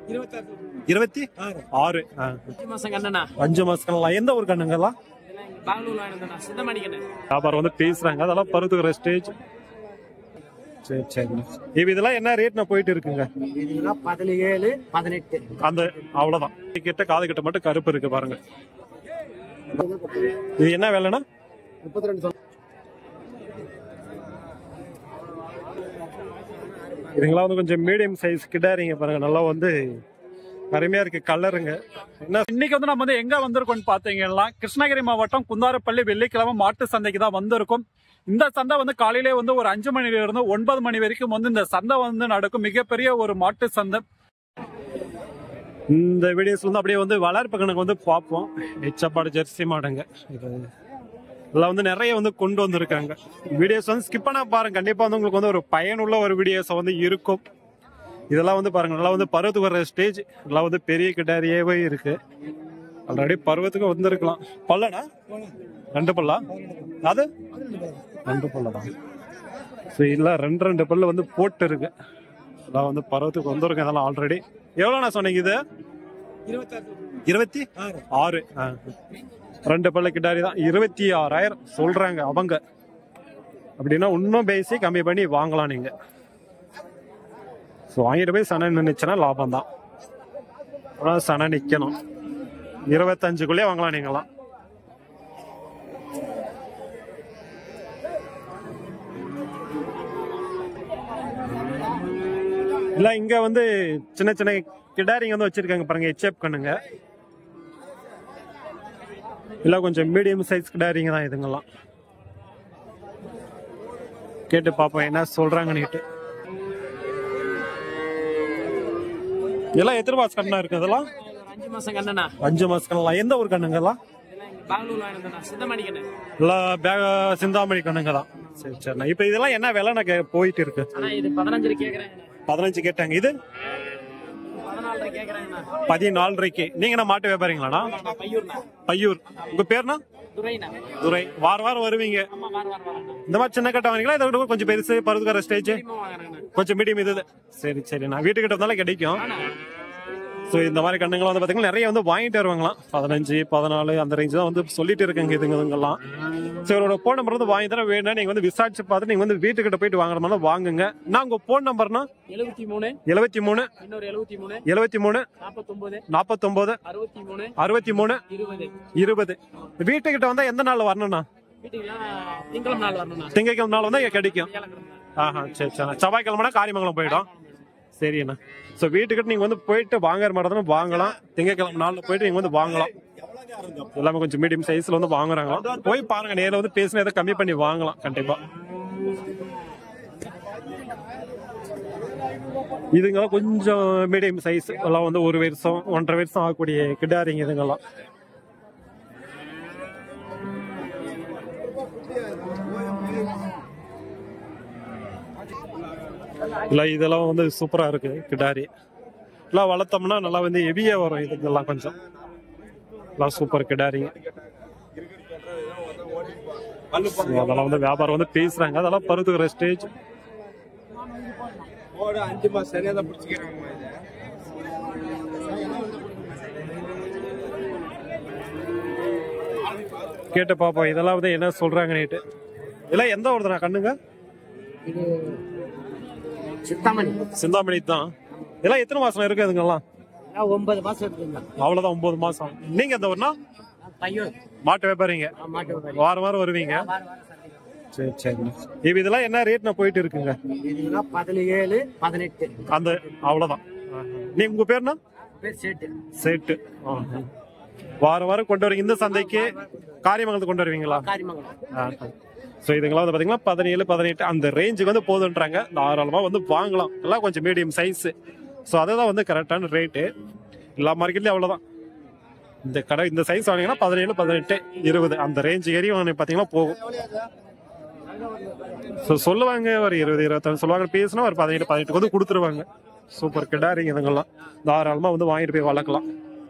இருபத்தி ஆறு ஆ. அஞ்சு மாசம் கண்ணனா அஞ்சு மாசம் எந்த ஒரு கண்ணுங்கலாம் பெங்களூர்ல வாங்கினா சிந்தமணி கண்ணு வியாபாரம் வந்து பேசுறாங்க அதெல்லாம் பருத்துக்கிற ஸ்டேஜ் சரி சரி இப்ப இதெல்லாம் என்ன ரேட்னா போயிட்டு இருக்குங்க இதுனா பதினேழு பதினெட்டு அந்த அவ்வளவுதான் கிட்ட காது கிட்ட மட்டும் கருப்பு இருக்கு பாருங்க இது என்ன வேலைன்னா முப்பத்தி ரெண்டு சொல் இதுங்களாம் வந்து கொஞ்சம் மீடியம் சைஸ் கிட்டாரிங்க பாருங்க நல்லா வந்து அருமையா இருக்கு கலருங்க என்ன இன்னைக்கு வந்து நம்ம வந்து எங்க வந்திருக்கோம்னு பாத்தீங்கன்னா கிருஷ்ணகிரி மாவட்டம் குந்தாரப்பள்ளி வெள்ளிக்கிழமை மாட்டு சந்தைக்கு தான் வந்திருக்கோம் இந்த சந்தை வந்து காலையிலே வந்து ஒரு அஞ்சு மணில இருந்து ஒன்பது மணி வரைக்கும் வந்து இந்த சந்தை வந்து நடக்கும் மிகப்பெரிய ஒரு மாட்டு சந்தை இந்த வீடியோஸ்ல வந்து அப்படியே வந்து வளர்ப்பு கணக்கு வந்து பார்ப்போம் எச்சப்பாடு ஜெர்சி மாடுங்க இது இதெல்லாம் வந்து நிறைய வந்து கொண்டு வந்திருக்காங்க வீடியோஸ் வந்து ஸ்கிப் பண்ண பாருங்க கண்டிப்பா வந்து உங்களுக்கு வந்து ஒரு பயனுள்ள ஒரு வீடியோஸ் வந்து இருக்கும் இதெல்லாம் வந்து பாருங்க நல்லா வந்து பருவத்துக்கு வர ஸ்டேஜ் இதெல்லாம் வந்து பெரிய கிட்டாரியாவே இருக்கு ஆல்ரெடி பருவத்துக்கு வந்திருக்கலாம் பல்லனா ரெண்டு பல்லா அது ரெண்டு பல்லு தான் ஸோ இல்லை ரெண்டு ரெண்டு பல்லு வந்து போட்டு இருக்கு இதெல்லாம் வந்து பருவத்துக்கு வந்திருக்கு இதெல்லாம் ஆல்ரெடி எவ்வளோண்ணா சொன்னீங்க இது இருபத்தி ஆறு ஆ. ரெண்டு பல்ல கிட்டாரி தான் இருபத்தி ஆறாயிரம் சொல்றாங்க அவங்க அப்படின்னா இன்னும் பேசி கம்மி பண்ணி வாங்கலாம் நீங்க ஸோ வாங்கிட்டு போய் சனை நின்றுச்சுன்னா லாபம் தான் அப்புறம் சனை நிற்கணும் இருபத்தஞ்சுக்குள்ளே வாங்கலாம் நீங்களாம் இல்ல இங்க வந்து சின்ன சின்ன கிடாரிங்க வந்து வச்சிருக்காங்க பாருங்க ஹெச்எப் கண்ணுங்க இல்ல கொஞ்சம் மீடியம் சைஸ் கிடாரிங்க தான் இதுங்கெல்லாம் கேட்டு பாப்போம் என்ன சொல்றாங்கன்னுட்டு இதெல்லாம் எத்தனை மாசம் கண்ணா இருக்கு இதெல்லாம் அஞ்சு மாசம் கண்ணனா அஞ்சு மாசம் கண்ணலாம் எந்த ஒரு கண்ணுங்கெல்லாம் பெங்களூர்ல வாங்கினா சிந்தமணி கண்ணு இல்ல பேக சிந்தாமணி கண்ணுங்க தான் சரி சரிண்ணா இப்ப இதெல்லாம் என்ன விலை எனக்கு போயிட்டு இருக்கு ஆனா இது பதினஞ்சு கேக்குறாங்க பதினஞ்சு கேட்டாங்க இது பதினாலரை கேக்குறாங்கண்ணா பதினாலரைக்கு நீங்க என்ன மாட்டு வியாபாரிங்களாண்ணா பையூர்ண்ணா பையூர் உங்க பேர்னா துரைண்ணா துரை வார வாரம் வருவீங்க ஆமா வார வாரம் வரேண்ணா இந்த மாதிரி சின்ன கட்ட வாங்கிங்களா இதை விட கொஞ்சம் பெருசு பருதுக்கார ஸ்டேஜ் திரும்ப வாங்குறாங்கண்ணா கொஞ்சம் மீடியம் இது சரி சரி நான் வீட்டுக்கிட்ட இருந்தாலும் கிடைக்கும் ஆனா ஸோ இந்த மாதிரி கண்ணுங்களாம் வந்து பார்த்தீங்கன்னா நிறைய வந்து வாங்கிட்டு வருவாங்களாம் பதினஞ்சு பதினாலு அந்த ரேஞ்சு தான் வந்து சொல்லிட்டு இருக்காங்க இதுங்க இதுங்கெல்லாம் ஸோ இவரோட ஃபோன் நம்பர் வந்து வாங்கி தர வேணும் நீங்க வந்து விசாரிச்சு பார்த்து நீங்க வந்து வீட்டுக்கிட்ட போயிட்டு வாங்குற மாதிரி வாங்குங்க நான் உங்க ஃபோன் நம்பர்னா எழுபத்தி மூணு எழுபத்தி மூணு இன்னொரு எழுபத்தி மூணு எழுபத்தி மூணு நாற்பத்தொன்பது நாற்பத்தொம்போது அறுபத்தி மூணு அறுபத்தி மூணு இருபது இருபது வீட்டுக்கிட்ட வந்தா எந்த நாள்ல வரணும்ண்ணா வீட்டுக்குலாம் திங்களம் நாள் வரணும்ண்ணா திங்கக்கிழமை நாள் வந்தா இங்க கிடைக்கும் வியாழக்கிழமை ஆஹா சரி சரி செவ்வாய்க்கிழமைனா காரியமங்கலம் போயிடும் சரிண்ணா ஸோ வீட்டுக்கிட்ட நீங்க வந்து போயிட்டு வாங்குற மாதிரி தான் வாங்கலாம் திங்கக்கிழமை நாள்ல போயிட்டு நீங்க வந்து வாங்கலாம் எல்லாமே கொஞ்சம் மீடியம் சைஸ்ல வந்து வாங்குறாங்க போய் பாருங்க நேரில் வந்து பேசினா எதை கம்மி பண்ணி வாங்கலாம் கண்டிப்பா இதுங்கெல்லாம் கொஞ்சம் மீடியம் சைஸ் எல்லாம் வந்து ஒரு வருஷம் ஒன்றரை வருஷம் ஆகக்கூடிய கிடாரிங்க இதுங்கெல்லாம் இல்ல இதெல்லாம் வந்து சூப்பரா இருக்கு கிடாரி எல்லாம் வளர்த்தோம்னா நல்லா வந்து ஹெவியா வரும் இதுங்கெல்லாம் கொஞ்சம் எல்லாம் சூப்பர் கிடாரிங்க So, அதெல்லாம் வந்து வியாபாரம் வந்து பேசுறாங்க அதெல்லாம் பருத்துக்கிற ஸ்டேஜ் அஞ்சு மாசம் சரியா தான் பிடிச்சிக்கிறாங்க கேட்டு பாப்போம் இதெல்லாம் வந்து என்ன சொல்றாங்கன்னுட்டு இதெல்லாம் எந்த ஒருத்தனா கண்ணுங்க இது சித்தாமணி சிந்தாமணி தான் இதெல்லாம் எத்தனை மாசம் இருக்கு இதுங்கெல்லாம் நான் ஒன்பது மாசம் இருக்குங்க அவ்வளவுதான் ஒன்பது மாசம் நீங்க எந்த ஊர்னா பையூர் மாட்டு வியாபாரிங்க மாட்டு வியாபாரி. வாரம் வாரம் வருவீங்க வார வாரம் சந்தைக்கு. சரி சரி இப்ப இதெல்லாம் என்ன ரேட்னா போயிட்டு இருக்குங்க இதுனா பதினேழு பதினெட்டு அந்த அவ்வளவுதான் நீ உங்க பேர்னா பேர் சேட்டு செட்டு வாரம் வாரம் கொண்டு வரீங்க இந்த சந்தைக்கு காரியமங்கலத்துக்கு கொண்டு வருவீங்களா காரிமங்கலம் ஸோ இதுங்களாம் வந்து பார்த்தீங்கன்னா பதினேழு பதினெட்டு அந்த ரேஞ்சுக்கு வந்து போதுன்றாங்க தாராளமாக வந்து வாங்கலாம் எல்லாம் கொஞ்சம் மீடியம் சைஸ் ஸோ அதுதான் வந்து கரெக்டான ரேட்டு எல்லா மார்க்கெட்லேயும் அவ்வளோதான் இந்த கடை இந்த சைஸ் வாங்கினீங்கன்னா பதினேழு பதினெட்டு இருபது அந்த ரேஞ்ச் ஏறி வாங்க பார்த்தீங்கன்னா போகும் ஸோ சொல்லுவாங்க ஒரு இருபது இருபத்தஞ்சு சொல்லுவாங்க பேசினா ஒரு பதினேழு பதினெட்டுக்கு வந்து கொடுத்துருவாங்க சூப்பர் கிடாரிங்க இதுங்கெல்லாம் தாராளமாக வந்து வாங்கிட்டு போய் வளர்க்கலாம்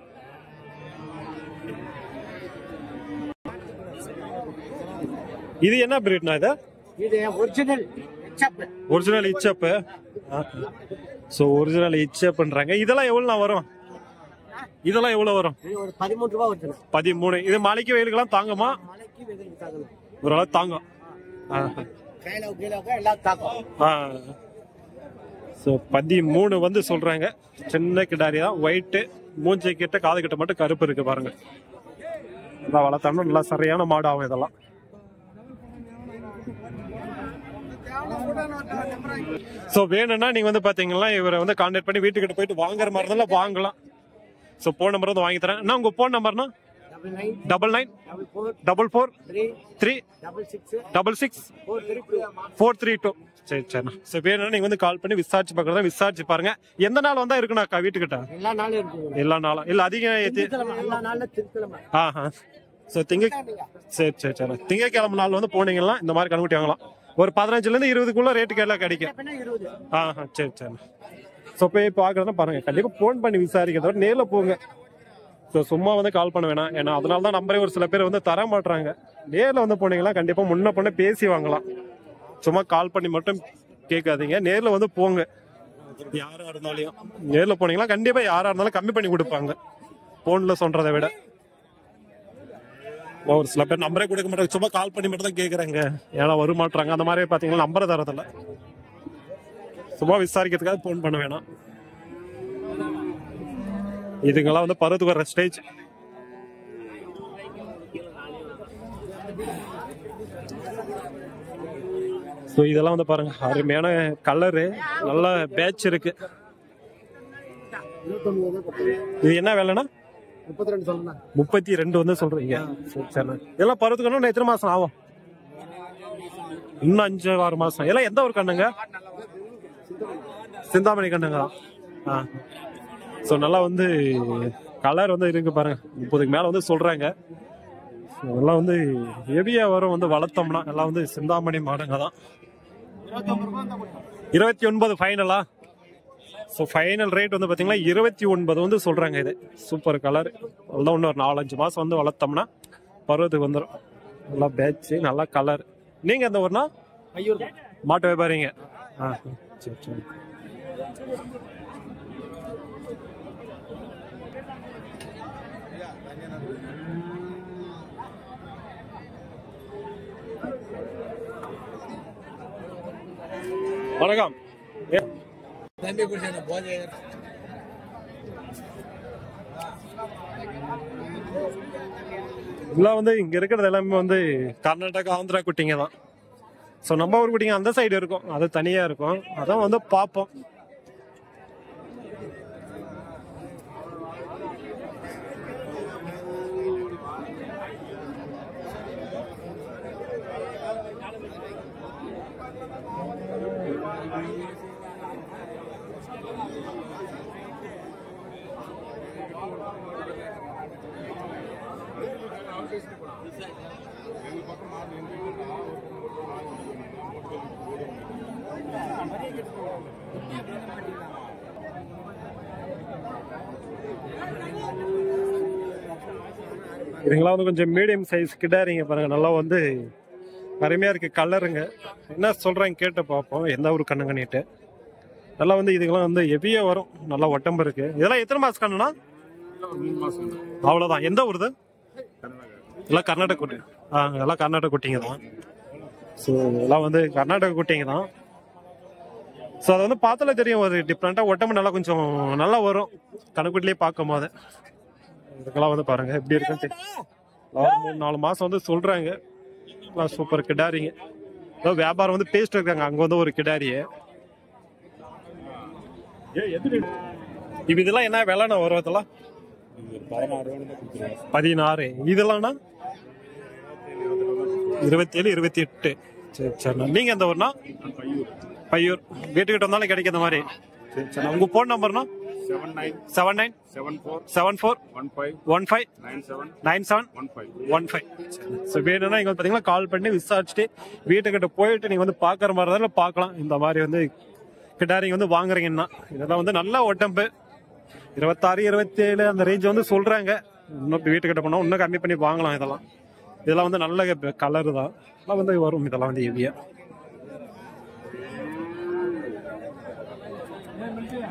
இது என்ன பிரீட்னா இது இது ஒரிஜினல் ஹெச்அப் ஒரிஜினல் இச்சப்பு ஸோ ஒரிஜினல் இச்சே பண்றாங்க இதெல்லாம் எவ்வளோ வரும் இதெல்லாம் எவ்வளோ வரும் இது ஒரு பதிமூணு ரூபா வருதுண்ணா பதிமூணு இது மலைக்கு வெயிலுக்கெல்லாம் தாங்குமா மலைக்கு வெயிலுக்கு தாங்கணும் ஓரளவு தாங்கும் கையில கீழே எல்லாம் தாக்கும் ஸோ பதிமூணு வந்து சொல்றாங்க சின்ன கிடாரி தான் ஒயிட்டு மூஞ்சி கிட்ட காது கிட்ட மட்டும் கருப்பு இருக்கு பாருங்க நல்லா வளர்த்தோம்னா நல்லா சரியான மாடு ஆகும் இதெல்லாம் ஸோ வேணும்னா நீங்க வந்து பாத்தீங்கன்னா இவரை வந்து கான்டாக்ட் பண்ணி வீட்டுக்கிட்ட போயிட்டு வாங்குற மாதிரி இருந்தாலும் வாங்கலாம் ஸோ ஃபோன் நம்பர் வந்து வாங்கி தரேன் என்ன உங்க ஃபோன் நம்பர்னா double nine double nine double four double four three three double six double six four three two four three two சரி சரிண்ணா சரி வேணும்னா நீங்க வந்து கால் பண்ணி விசாரிச்சு பார்க்கறதா விசாரிச்சு பாருங்க எந்த நாள் வந்தா இருக்குண்ணா அக்கா வீட்டுக்கிட்ட எல்லா நாளும் இருக்குங்க எல்லா நாளும் இல்ல அதிகம் ஏத்தி திங்கட்கிழமை எல்லா நாளும் திருக்கிழமை ஆஹா ஸோ திங்க சரி சரி சரி திங்கக்கிழமை நாள் வந்து போனீங்கன்னா இந்த மாதிரி கண்ணுக்குட்டி வாங்கலாம் ஒரு பதினஞ்சுல இருந்து இருபதுக்குள்ள ரேட்டுக்கு எல்லாம் கிடைக்கும் பின்ன இருபது ஆஹா சரி சரி ஸோ போய் பார்க்கறதுனா பாருங்க கண்டிப்பா ஃபோன் பண்ணி விசாரிக்கிறத விட நேர்ல போங்க ஸோ சும்மா வந்து கால் பண்ண வேணாம் ஏன்னா அதனால தான் நம்பரே ஒரு சில பேர் வந்து தர மாட்றாங்க நேர்ல வந்து போனீங்கன்னா கண்டிப்பா முன்ன பொண்ணு பேசி வாங்கலாம் சும்மா கால் பண்ணி மட்டும் கேட்காதீங்க நேர்ல வந்து போங்க யாரா இருந்தாலும் நேர்ல போனீங்கன்னா கண்டிப்பா யாரா இருந்தாலும் கம்மி பண்ணி கொடுப்பாங்க போன்ல சொல்றதை விட ஒரு சில பேர் நம்பரே கொடுக்க மாட்டாங்க சும்மா கால் பண்ணி மட்டும் தான் கேக்குறாங்க ஏன்னா வர மாட்டாங்க அந்த மாதிரி பாத்தீங்கன்னா நம்பரை தரதில்ல சும்மா விசாரிக்கிறதுக்காக போன் பண்ண வேணாம் இதுங்கெல்லாம் வந்து பருவத்துக்கு வர ஸ்டேஜ் ஸோ இதெல்லாம் வந்து பாருங்க அருமையான கலரு நல்ல பேட்ச் இருக்கு இருபத்தொன்பது தான் கொடுத்தேன். இது என்ன வேலைன்னா முப்பத்தி ரெண்டு சொல்லணும் முப்பத்தி ரெண்டு வந்து சொல்றீங்க சரி, சரி. இதெல்லாம் பருவத்துக்கு எத்தனை மாசம் ஆகும் இன்னும் அஞ்சு ஆறு மாசம் எல்லாம் எந்த ஒரு கண்ணுங்க சிந்தாமணி கண்ணுங்க தான் ஸோ நல்லா வந்து கலர் வந்து இருக்கு பாருங்க முப்பதுக்கு மேல வந்து சொல்றாங்க So, இதெல்லாம் வந்து ஹெவியா வரும் வந்து வளர்த்தோம்னா எல்லாம் வந்து சிந்தாமணி மாடுங்க தான் இருபத்தி ஒன்பது ஃபைனலா ஸோ ஃபைனல் ரேட் வந்து பார்த்தீங்கன்னா இருபத்தி ஒன்பது வந்து சொல்கிறாங்க இது சூப்பர் கலர் நல்லா இன்னும் ஒரு நாலஞ்சு மாதம் வந்து வளர்த்தோம்னா பருவத்துக்கு வந்துடும் நல்லா பேட்ச்சு நல்லா கலர் நீங்கள் எந்த ஊர்னா ஐயூர் மாட்டு வியாபாரிங்க ஆ சரி சரி வணக்கம் ஏ- தம்பி குடிச்சா போதே இதெல்லாம் வந்து இங்க இருக்கிறது எல்லாமே வந்து கர்நாடகா ஆந்திரா குட்டிங்க தான் ஸோ நம்ம ஊர் குட்டிங்க அந்த சைடு இருக்கும் அது தனியா இருக்கும் அதான் வந்து பார்ப்போம் இதுங்களாம் வந்து கொஞ்சம் மீடியம் சைஸ் கிடாரிங்க பாருங்க நல்லா வந்து அருமையா இருக்கு கலருங்க என்ன சொல்றாங்க கேட்டு பார்ப்போம் எந்த ஒரு கண்ணுங்கன்னிட்டு நல்லா வந்து இதுக்கெல்லாம் வந்து ஹெவியா வரும் நல்லா ஒட்டம்பு இருக்கு இதெல்லாம் எத்தனை மாசம் கண்ணுனா அவ்வளவுதான் எந்த ஊருது எல்லாம் கர்நாடக குட்டி ஆ எல்லாம் கர்நாடக குட்டிங்க தான் ஸோ இதெல்லாம் வந்து கர்நாடக குட்டிங்க தான் ஸோ அது வந்து பார்த்தாலே தெரியும் ஒரு டிஃப்ரெண்ட்டாக ஒட்டம்பு நல்லா கொஞ்சம் நல்லா வரும் கணக்குட்டிலே பார்க்கும் போது இதுக்கெல்லாம் வந்து பாருங்க எப்படி இருக்குன்னு தெரியும். ஒரு மூணு நாலு மாசம் வந்து சொல்றாங்க எல்லாம் சூப்பர் கிடாரிங்க ஏதோ வியாபாரம் வந்து பேசிட்டு இருக்காங்க அங்க வந்து ஒரு கிடாரிய இப்ப இதெல்லாம் என்ன விலைண்ணா வரும் இதெல்லாம் பதினாறு இதெல்லாம்னா இருபத்தி ஏழு இருபத்தி எட்டு சரி சரிண்ணா நீங்க எந்த ஊர்னா பையூர் வீட்டுக்கிட்ட வந்தாலும் கிடைக்கும் இந்த மாதிரி சரி சரிண்ணா உங்க போன் நம்பர்னா seven nine seven nine seven four seven four one five one five nine seven nine seven one five one five so வேணும்னா இங்கே பார்த்தீங்கன்னா கால் பண்ணி விசாரிச்சுட்டு வீட்டுக்கிட்ட போயிட்டு நீங்கள் வந்து பார்க்குற மாதிரி இருந்தாலும் பார்க்கலாம் இந்த மாதிரி வந்து கிட்டாரிங்க வந்து வாங்குறீங்கன்னா இதெல்லாம் வந்து நல்ல உடம்பு இருபத்தாறு இருபத்தேழு அந்த ரேஞ்ச் வந்து சொல்கிறாங்க இன்னும் வீட்டுக்கிட்ட போனால் இன்னும் கம்மி பண்ணி வாங்கலாம் இதெல்லாம் இதெல்லாம் வந்து நல்ல கலர் தான் இதெல்லாம் வந்து வரும் இதெல்லாம் வந்து ஹெவியாக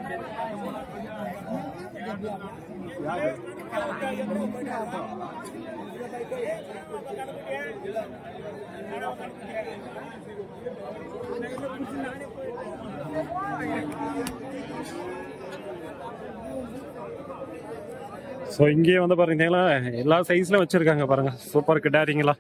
ஸோ இங்கேயே வந்து பாருங்கன்னா எல்லா சைஸ்லயும் வச்சிருக்காங்க பாருங்க சூப்பர் கிட்டாரிங்களா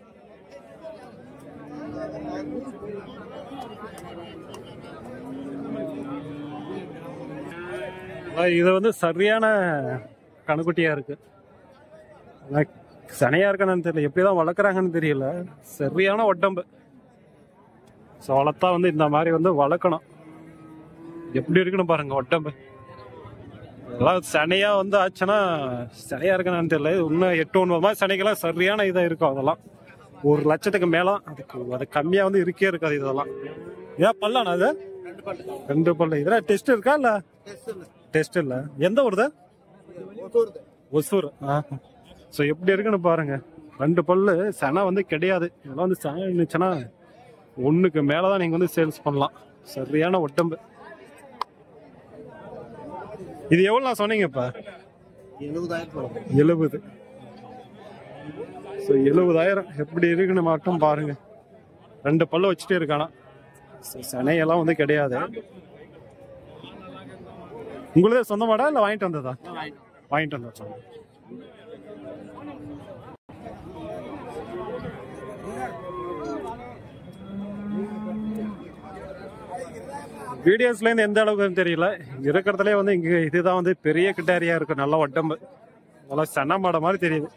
இது வந்து சரியான கணுக்குட்டியா இருக்கு ஆனா, சனையா இருக்கானு தெரியல எப்படிதான் வளர்க்குறாங்கன்னு தெரியல சரியான உடம்பு ஸோ வளர்த்தா வந்து இந்த மாதிரி வந்து வளர்க்கணும் எப்படி இருக்குன்னு பாருங்க உடம்பு எல்லாம் சனையா வந்து ஆச்சுன்னா சனையா இருக்குன்னு தெரியல இன்னும் எட்டு ஒன்பது மாதிரி சனைக்கெல்லாம் சரியான இதா இருக்கும் அதெல்லாம் ஒரு லட்சத்துக்கு மேல அதுக்கு அது கம்மியா வந்து இருக்கே இருக்காது இதெல்லாம் ஏன் பல்லானா அது ரெண்டு பல்லு இதெல்லாம் டெஸ்ட் இருக்கா இல்ல டெஸ்ட் இல்ல எந்த ஊருது ஒசூர் ஸோ எப்படி இருக்குன்னு பாருங்க ரெண்டு பல்லு சனை வந்து கிடையாது இதெல்லாம் வந்து சனை இருந்துச்சுன்னா ஒண்ணுக்கு மேலதான் நீங்க வந்து சேல்ஸ் பண்ணலாம் சரியான உடம்பு இது எவ்வளவு நான் சொன்னீங்க இப்ப எழுபதாயிரம் எழுபது ஸோ எழுபதாயிரம் எப்படி இருக்குன்னு மட்டும் பாருங்க ரெண்டு பல்லு வச்சுட்டே இருக்கானா So, சனையெல்லாம் வந்து கிடையாது உங்களுதே சொந்தமாடா இல்ல வாங்கிட்டு வந்ததா வாங்கிட்டு வந்தா சொன்ன வீடியோஸ்ல இருந்து எந்த அளவுக்கு தெரியல இருக்கிறதுலே வந்து இங்க இதுதான் வந்து பெரிய கிட்டாரியா இருக்கு நல்ல உடம்பு நல்லா சன மாட மாதிரி தெரியுது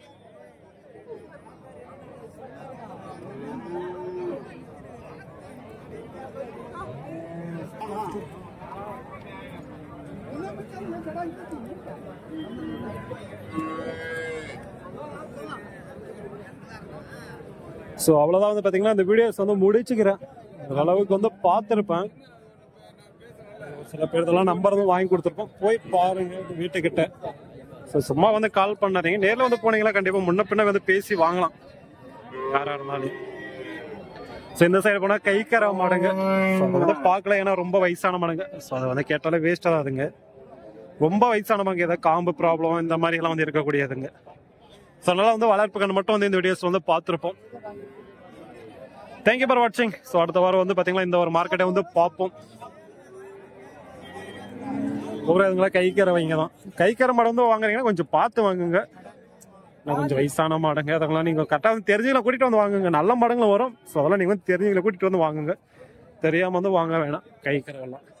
ஸோ அவ்வளோதான் வந்து பார்த்தீங்கன்னா இந்த வீடியோஸ் வந்து முடிச்சுக்கிறேன் ஓரளவுக்கு வந்து பார்த்துருப்பேன் சில பேர் இதெல்லாம் நம்பர் வந்து வாங்கி கொடுத்துருப்போம் போய் பாருங்க வீட்டுக்கிட்ட ஸோ சும்மா வந்து கால் பண்ணாதீங்க நேரில் வந்து போனீங்களா கண்டிப்பாக முன்ன பின்ன வந்து பேசி வாங்கலாம் யாரா இருந்தாலும் ஸோ இந்த சைடு போனால் கைக்கர மாடுங்க ஸோ அதை வந்து பார்க்கல ஏன்னா ரொம்ப வயசான மாடுங்க ஸோ அதை வந்து கேட்டாலே வேஸ்ட்டாக தான் அதுங்க ரொம்ப வயசானவங்க ஏதாவது காம்பு ப்ராப்ளம் இந்த மாதிரி எல்லாம் வந்து இருக்கக்கூடியதுங்க ஸோ அதனால வந்து வளர்ப்பு கண் மட்டும் வந்து இந்த வீடியோஸ் வந்து பார்த்துருப்போம் தேங்க்யூ ஃபார் வாட்சிங் ஸோ அடுத்த வாரம் வந்து பார்த்தீங்கன்னா இந்த ஒரு மார்க்கெட்டை வந்து பார்ப்போம் ஒரு இதுங்களா கைக்கரை வைங்க தான் கைக்கரை மாடு வந்து வாங்குறீங்கன்னா கொஞ்சம் பார்த்து வாங்குங்க நான் கொஞ்சம் வயசான மாடுங்க அதெல்லாம் நீங்க கரெக்டாக வந்து தெரிஞ்சுக்கலாம் கூட்டிட்டு வந்து வாங்குங்க நல்ல மாடுங்களும் வரும் ஸோ அதெல்லாம் நீங்க வந்து தெரிஞ்சுங்களை கூட்டிட்டு வந்து வாங்குங்க தெரியாம வந்து வாங்க வேணாம் கைக்கரை எல்லாம்